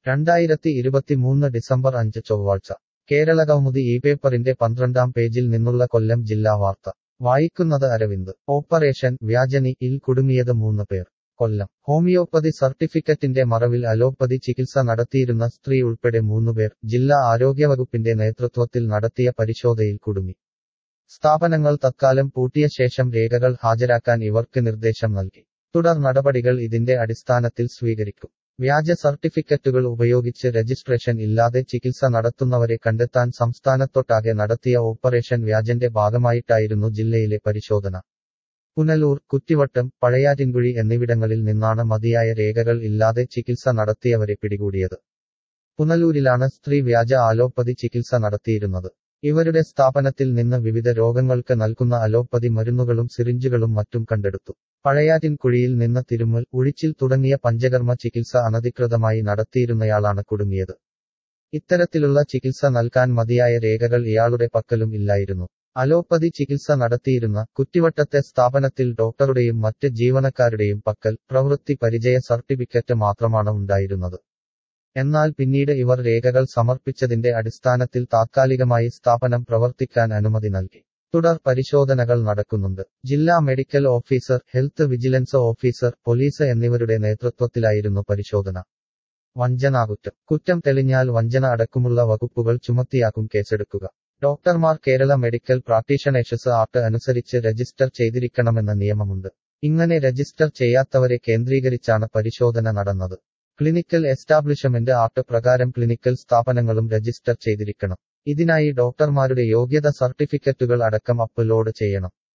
രണ്ടായിരത്തി ഇരുപത്തിമൂന്ന് ഡിസംബർ അഞ്ച് ചൊവ്വാഴ്ച കേരള കൗമുദി ഈ പേപ്പറിന്റെ പന്ത്രണ്ടാം പേജിൽ നിന്നുള്ള കൊല്ലം ജില്ലാ വാർത്ത വായിക്കുന്നത് അരവിന്ദ് ഓപ്പറേഷൻ വ്യാജനി ഇൽ കുടുങ്ങിയത് മൂന്ന് പേർ കൊല്ലം ഹോമിയോപ്പതി സർട്ടിഫിക്കറ്റിന്റെ മറവിൽ അലോപ്പതി ചികിത്സ നടത്തിയിരുന്ന സ്ത്രീ ഉൾപ്പെടെ മൂന്നുപേർ ജില്ലാ ആരോഗ്യവകുപ്പിന്റെ നേതൃത്വത്തിൽ നടത്തിയ പരിശോധയിൽ കുടുങ്ങി സ്ഥാപനങ്ങൾ തത്കാലം പൂട്ടിയ ശേഷം രേഖകൾ ഹാജരാക്കാൻ ഇവർക്ക് നിർദ്ദേശം നൽകി തുടർ നടപടികൾ ഇതിന്റെ അടിസ്ഥാനത്തിൽ സ്വീകരിക്കും വ്യാജ സർട്ടിഫിക്കറ്റുകൾ ഉപയോഗിച്ച് രജിസ്ട്രേഷൻ ഇല്ലാതെ ചികിത്സ നടത്തുന്നവരെ കണ്ടെത്താൻ സംസ്ഥാനത്തൊട്ടാകെ നടത്തിയ ഓപ്പറേഷൻ വ്യാജന്റെ ഭാഗമായിട്ടായിരുന്നു ജില്ലയിലെ പരിശോധന പുനലൂർ കുറ്റിവട്ടം പഴയാറ്റിൻകുഴി എന്നിവിടങ്ങളിൽ നിന്നാണ് മതിയായ രേഖകൾ ഇല്ലാതെ ചികിത്സ നടത്തിയവരെ പിടികൂടിയത് പുനലൂരിലാണ് സ്ത്രീ വ്യാജ ആലോപ്പതി ചികിത്സ നടത്തിയിരുന്നത് ഇവരുടെ സ്ഥാപനത്തിൽ നിന്ന് വിവിധ രോഗങ്ങൾക്ക് നൽകുന്ന അലോപ്പതി മരുന്നുകളും സിറിഞ്ചുകളും മറ്റും കണ്ടെടുത്തു പഴയാറ്റിൻകുഴിയിൽ നിന്ന് തിരുമൽ ഉഴിച്ചിൽ തുടങ്ങിയ പഞ്ചകർമ്മ ചികിത്സ അനധികൃതമായി നടത്തിയിരുന്നയാളാണ് കുടുങ്ങിയത് ഇത്തരത്തിലുള്ള ചികിത്സ നൽകാൻ മതിയായ രേഖകൾ ഇയാളുടെ പക്കലും ഇല്ലായിരുന്നു അലോപ്പതി ചികിത്സ നടത്തിയിരുന്ന കുറ്റിവട്ടത്തെ സ്ഥാപനത്തിൽ ഡോക്ടറുടെയും മറ്റ് ജീവനക്കാരുടെയും പക്കൽ പ്രവൃത്തി പരിചയ സർട്ടിഫിക്കറ്റ് മാത്രമാണ് ഉണ്ടായിരുന്നത് എന്നാൽ പിന്നീട് ഇവർ രേഖകൾ സമർപ്പിച്ചതിന്റെ അടിസ്ഥാനത്തിൽ താത്കാലികമായി സ്ഥാപനം പ്രവർത്തിക്കാൻ അനുമതി നൽകി തുടർ പരിശോധനകൾ നടക്കുന്നുണ്ട് ജില്ലാ medical officer health vigilance officer police എന്നിവരുടെ നേതൃത്വത്തിലായിരുന്നു പരിശോധന വഞ്ചനാകുറ്റം കുറ്റം തെളിഞ്ഞാൽ വഞ്ചന അടക്കമുള്ള വകുപ്പുകൾ ചുമത്തിയാക്കും കേസെടുക്കുക ഡോക്ടർമാർ കേരള മെഡിക്കൽ പ്രാക്ടീഷണേഴ്സ് ആക്ട് അനുസരിച്ച് രജിസ്റ്റർ ചെയ്തിരിക്കണമെന്ന നിയമമുണ്ട് ഇങ്ങനെ രജിസ്റ്റർ ചെയ്യാത്തവരെ കേന്ദ്രീകരിച്ചാണ് പരിശോധന നടന്നത് ക്ലിനിക്കൽ എസ്റ്റാബ്ലിഷ്മെന്റ് ആക്ട് പ്രകാരം ക്ലിനിക്കൽ സ്ഥാപനങ്ങളും രജിസ്റ്റർ ചെയ്തിരിക്കണം ഇതിനായി ഡോക്ടർമാരുടെ യോഗ്യത സർട്ടിഫിക്കറ്റുകൾ അടക്കം അപ്ലോഡ് ചെയ്യണം